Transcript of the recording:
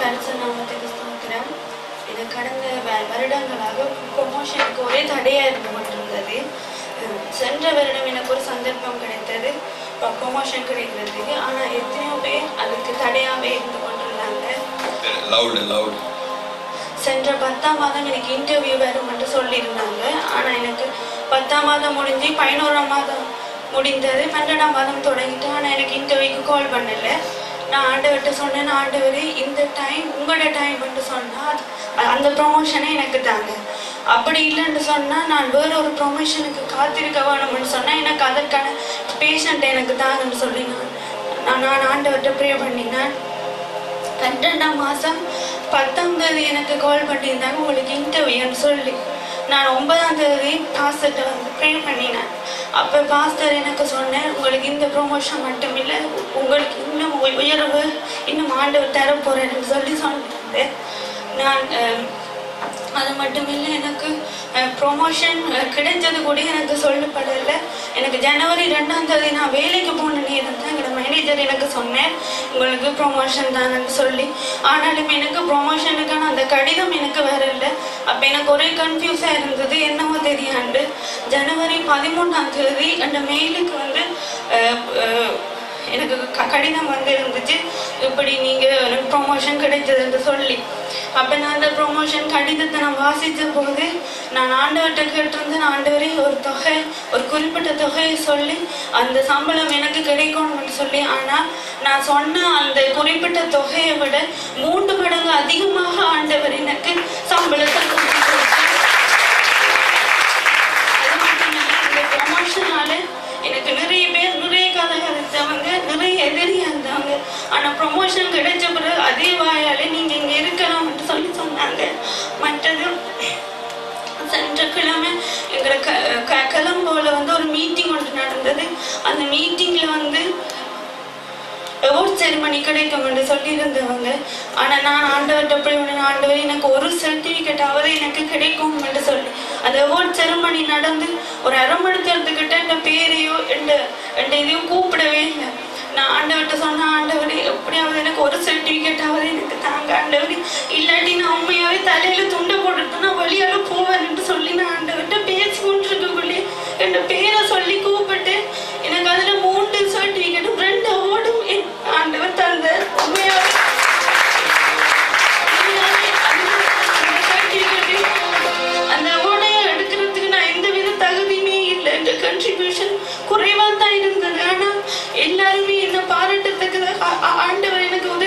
பரிசு நாமத்துக்கு ஸ்தோத்திரம் இது கடந்த வ- வருடங்களாக ப்ரொமோஷனுக்கு ஒரே தடையாக இருந்து கொண்டிருந்தது உம், சென்ற வருடம் எனக்கு ஒரு சந்தர்ப்பம் கிடைத்தது ப்ரொமோஷன் கிடைக்கிறதுக்கு ஆனால் எத்தனையோ பேர் அதுக்கு தடையாகவே இருந்து கொண்டிருந்தாங்க லவுடு லவுடு சென்ற பத்தாம் மாதம் எனக்கு இன்டர்வியூ வரும் என்று சொல்லியிருந்தாங்க ஆனால் எனக்கு பத்தாம் மாதம் முடிஞ்சு பதினோராம் மாதம் முடிந்தது பன்னெண்டாம் மாதம் தொடங்கிட்டு ஆனால் எனக்கு இன்டர்வியூக்கு கால் பண்ணல நான் ஆண்டவர்கிட்ட சொன்னேன் ஆண்டவரே இந்த டைம் உங்களோட டைம்னு சொன்னால் அந்த ப்ரொமோஷனை எனக்கு தாங்க அப்படி இல்லைன்னு சொன்னால் நான் வேற ஒரு ப்ரொமோஷனுக்கு காத்திருக்க வேணும்னு சொன்னால் எனக்கு அதற்கான பேஷண்ட் எனக்கு தாங்கன்னு சொல்லி நான் நான் நான் ஆண்டவர்கிட்ட ப்ரே பண்ணினேன் பன்னெண்டாம் மாதம் பத்தாம் தேதி எனக்கு கால் பண்ணியிருந்தாங்க உங்களுக்கு இன்டர்வியூன்னு சொல்லி நான் ஒன்பதாம் தேதி பாஸ்டர்கிட்ட வந்து ப்ரே பண்ணினேன் அப்போ பாஸ்டர் எனக்கு சொன்னேன் உங்களுக்கு இந்த ப்ரொமோஷன் மட்டும் இல்லை உங்களுக்கு இன்னும் உய- உயர்வு இன்னும் ஆண்டவர் தர போகிறேன்னு சொல்லி சொன்னேன் நான் அஹ், அது மட்டும் இல்லை எனக்கு ப்ரொமோஷன் கிடைச்சது கூட எனக்கு சொல்லப்படலை எனக்கு ஜனவரி ரெண்டாம் தேதி நான் வேலைக்கு போன நேரம் தான் எங்களோட மேனேஜர் எனக்கு சொன்னேன் உங்களுக்கு ப்ரொமோஷன் தானன்னு சொல்லி ஆனாலும் எனக்கு ப்ரொமோஷனுக்கான அந்த கடிதம் எனக்கு வரல அப்போ எனக்கு ஒரே கன்ஃபியூஸாக இருந்தது என்னவோ தெரியாண்டு ஜனவரி பதிமூணாம் தேதி அந்த மெயிலுக்கு வந்து அஹ், அஹ், எனக்கு க- கடிதம் வந்து இருந்துச்சு இப்படி நீங்கள் எனக்கு ப்ரொமோஷன் கிடைச்சதுன்னு சொல்லி அப்போ நான் அந்த ப்ரொமோஷன் கடிதத்தை நான் வாசித்த போது நான் ஆண்டவர்கிட்ட கேட்டிருந்தேன் ஆண்டவரே ஒரு தொகை ஒரு குறிப்பிட்ட தொகையை சொல்லி அந்த சம்பளம் எனக்கு கிடைக்கணும்னு சொல்லி ஆனால் நான் சொன்ன அந்த குறிப்பிட்ட தொகையை விட மூன்று மடங்கு அதிகமாக ஆண்டவர் எனக்கு சம்பளத்தை கொடுத்தார். அது மட்டும் இல்ல, இந்த ப்ரொமோஷனால எனக்கு நிறைய பேர் நிறைய கதை கதைச்சவங்க நிறைய எதிரியா இருந்தாங்க ஆனா ப்ரொமோஷன் கிடைச்ச பிறகு அதே வாயால நீங்க இங்க இருக்கலாம்னு சொல்லி சொன்னாங்க மற்றது சென்ற கிழமை எங்களை க க- கிளம்போல வந்து ஒரு மீட்டிங் ஒன்று நடந்தது அந்த மீட்டிங்ல வந்து அவார்ட் செரிமனி கிடைக்கும் என்று சொல்லியிருந்தவங்க ஆனால் நான் ஆண்டவர்கிட்ட போய் உடனே ஆண்டவர் எனக்கு ஒரு சர்டிஃபிகேட்டாவது எனக்கு கிடைக்கும் என்று சொல்லி அந்த அவார்ட் செரிமனி நடந்து ஒரு அரை மணி நேரத்துக்கிட்ட என் பேரையோ எந்த எந்த இதையும் கூப்பிடவே இல்லை நான் ஆண்டவர்கிட்ட சொன்ன ஆண்டவரே எப்படியாவது எனக்கு ஒரு சர்டிஃபிகேட்டாவது எனக்கு தாங்க ஆண்டவரே இல்லாட்டி நான் உண்மையாவே தலையில துண்டை போட்டுட்டு நான் வழியால போவேன்னு சொல்லி நான் ஆண்டவர்கிட்ட பேசி கொண்டிருக்கக்குள்ளே என் பேரை சொல்லி கூப்பிட்டு எனக்கு அதுல மூன்று சர்டிஃபிகேட்டும் ரெண்டு அவார்டும் என் ஆண்டவர் தந்தார் உண்மையாவே உண்மையாவே அந்த certificate, அந்த அவார்டை எடுக்கிறதுக்கு நான் எந்த வித தகுதியுமே இல்லை என்ற கன்ட்ரிபியூஷன் குறைவா தான் இருந்தது ஆனா எல்லாருமே என்ன பாராட்டத்தக்க ஆண்டவர் எனக்கு ஒரு